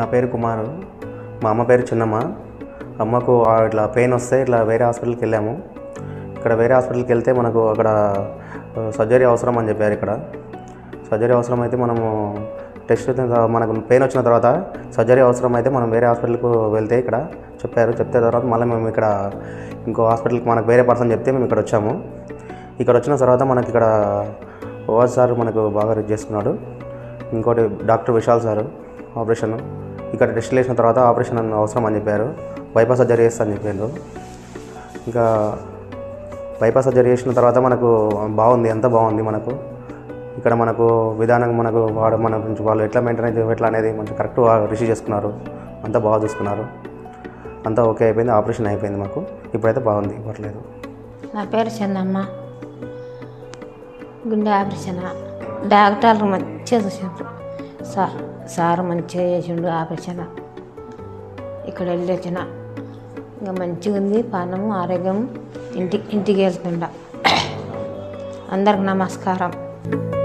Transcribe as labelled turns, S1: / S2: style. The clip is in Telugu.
S1: నా పేరు కుమారు మా అమ్మ పేరు చిన్నమ్మ అమ్మకు ఆ ఇట్లా పెయిన్ వస్తే ఇట్లా వేరే హాస్పిటల్కి వెళ్ళాము ఇక్కడ వేరే హాస్పిటల్కి వెళ్తే మనకు అక్కడ సర్జరీ అవసరం అని చెప్పారు ఇక్కడ సర్జరీ అవసరం అయితే మనము టెస్ట్ మనకు పెయిన్ వచ్చిన తర్వాత సర్జరీ అవసరం అయితే మనం వేరే హాస్పిటల్కి వెళ్తే ఇక్కడ చెప్పారు చెప్తే తర్వాత మళ్ళీ మేము ఇక్కడ ఇంకో హాస్పిటల్కి మనకు వేరే పర్సన్ చెప్తే మేము ఇక్కడ వచ్చాము ఇక్కడ వచ్చిన తర్వాత మనకి ఇక్కడ ఓఆర్ సార్ మనకు బాగా రీచ్ చేసుకున్నాడు ఇంకోటి డాక్టర్ విశాల్ సార్ ఆపరేషన్ ఇక్కడ టెస్ట్ చేసిన తర్వాత ఆపరేషన్ అన్న అవసరం అని చెప్పారు బైపాస్ సర్జరీ చేస్తా అని చెప్పారు ఇంకా బైపాస్ సర్జరీ చేసిన తర్వాత మనకు బాగుంది ఎంత బాగుంది మనకు ఇక్కడ మనకు విధానం మనకు వాడు మన గురించి వాళ్ళు ఎట్లా మెయింటైన్ అయితే ఎట్లా అనేది మంచి కరెక్ట్ రిసీవ్ చేసుకున్నారు అంతా బాగా చూసుకున్నారు అంతా ఓకే అయిపోయింది ఆపరేషన్ అయిపోయింది మాకు ఇప్పుడైతే బాగుంది పర్లేదు
S2: నా పేరు చందమ్మ గుండె ఆపరేషన్ డాక్టర్లు మంచిగా చూసిండ్రు సార్ సార్ మంచిగా చేసిండు ఆపరేషన్ ఇక్కడ వెళ్ళి వచ్చిన ఇంకా మంచిగా ఉంది పానము ఆరోగ్యం ఇంటి ఇంటికి వెళ్తుండ అందరికి నమస్కారం